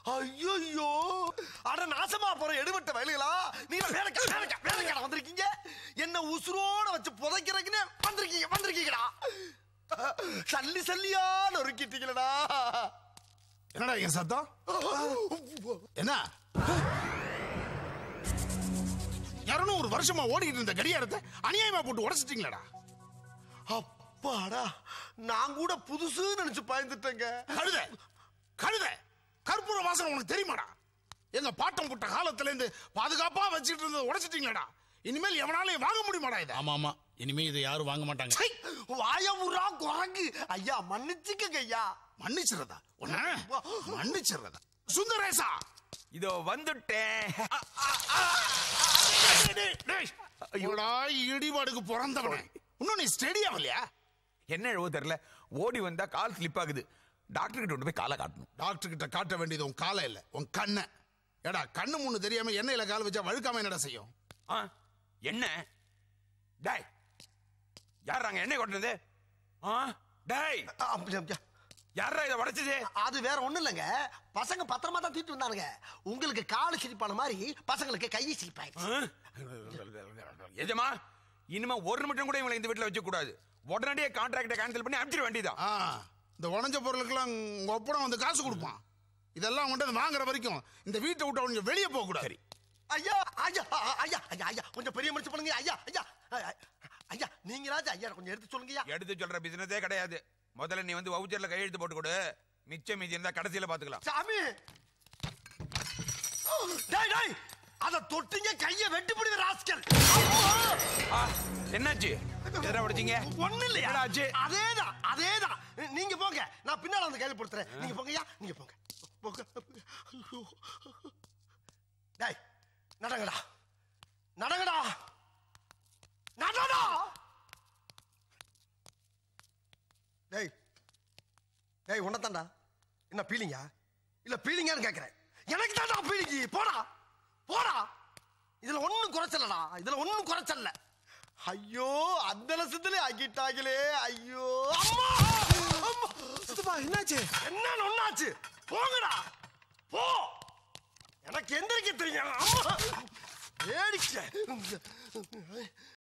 ஐயோ அட நாசமா போற எடுபட்ட வயலுகளா நீங்க வேலைக்கா வேலைக்கா வேலைக்கா வந்திருக்கீங்க என்ன உசுரோட வச்சு புதைக்கிறதுக்குன்னு வந்திருக்கீங்க வந்திருக்கீங்கடா சல்லி சல்லியா நொறுக்கிட்டீங்களடா என்னடா என் சத்தம் என்ன இருநூறு வருஷமா ஓடிட்டு இருந்த கடியாரத்தை அநியாயமா போட்டு உடைச்சிட்டீங்களடா அப்பாடா நான் கூட புதுசு நினைச்சு பயந்துட்டேங்க கழுத கழுத கற்பூர வாசனை உனக்கு தெரியுமாடா எங்க பாட்டம் புட்ட காலத்துல இருந்து பாதுகாப்பா வச்சுட்டு இருந்ததை உடைச்சிட்டீங்களடா இனிமேல் எவனாலையும் வாங்க முடியுமாடா இதை ஆமா ஆமா இனிமே இதை யாரும் வாங்க மாட்டாங்க சை, வாயமுறா குரங்கு ஐயா மன்னிச்சுக்கங்க ஐயா மன்னிச்சிடுறதா உன்ன மன்னிச்சிடுறதா சுந்தரேசா இதோ வந்துட்டேன் இவடா இடிபாடுக்கு பிறந்தவனே இன்னும் நீ ஸ்டெடி ஆகலையா என்ன எழுவோ தெரியல ஓடி வந்தா கால் ஸ்லிப் ஆகுது டாக்டர் கிட்ட கொண்டு போய் காலை காட்டணும் டாக்டர் கிட்ட காட்ட வேண்டியது உன் காலை இல்ல உன் கண்ணை ஏடா கண்ணு முன்னு தெரியாம எண்ணெயில கால் வச்சா வழுக்காம என்னடா செய்யும் ஆ, என்ன டாய் யாராங்க எண்ணெய் கொட்டினது ஆ டாய் அப்படி, அப்படியா? யாரா இதை உடைச்சது அது வேற ஒண்ணும் இல்லைங்க பசங்க பத்திரமா தான் தூக்கிட்டு வந்தானுங்க உங்களுக்கு காலு சிரிப்பான மாதிரி பசங்களுக்கு கை சிரிப்பாயிடுச்சு எஜமா இனிமே ஒரு நிமிஷம் கூட இவங்களை இந்த வீட்டுல வச்சு கூடாது உடனடியே கான்ட்ராக்டை கேன்சல் பண்ணி அனுப்பிச்சிட வேண்டியதான் ஆ இந்த உடஞ்ச பொருளுக்கெல்லாம் உங்க ஒப்படம் வந்து காசு கொடுப்பான் இதெல்லாம் உன்கிட்ட வாங்குற வரைக்கும் இந்த வீட்டை விட்டு அவங்க வெளியே போக கூடாது ஐயா ஐயா ஐயா ஐயா ஐயா கொஞ்சம் பெரிய மனுஷன் பண்ணுங்க ஐயா ஐயா ஐயா, ஐயா நீங்களாச்சும் ஐயா கொஞ்சம் எடுத்து சொல்லுங்க ஐயா எடுத்து சொல்ற பிசினஸே கிடையாது முதல்ல நீ வந்து வவுச்சர்ல கையெழுத்து போட்டு கொடு மிச்சம் மீதி இருந்தா கடைசியில பாத்துக்கலாம் சாமி டேய் டேய் அத தொட்டிங்க கைய வெட்டி பிடிங்க ராஸ்கல் ஆ, என்னாச்சு எதிரா உடைச்சீங்க ஒண்ணு இல்லையா என்னடா ஆச்சு? அதேதான் அதேதான் நீங்க போங்க நான் பின்னால வந்து கையில கொடுத்துறேன் நீங்க போங்கய்யா நீங்க போங்க போங்க ஐயோ. டேய் நடங்கடா நடங்கடா நடடா டேய் டேய் உன்னதான்டா என்ன பீலிங்கா இல்ல பீலிங்கான்னு கேக்குறேன் எனக்கு தான்டா பீலிங்கி போடா போடா இதுல ஒண்ணும் குறைச்சலடா இதுல ஒண்ணும் குறைச்சல்ல ஐயோ அந்த லட்சத்துல ஆக்கிட்டாங்களே ஐயோ அம்மா அம்மா சித்தப்பா என்னாச்சு என்ன ஒண்ணாச்சு போங்கடா போ எனக்கு எந்திரிக்க தெரியும் அம்மா வேடிக்கை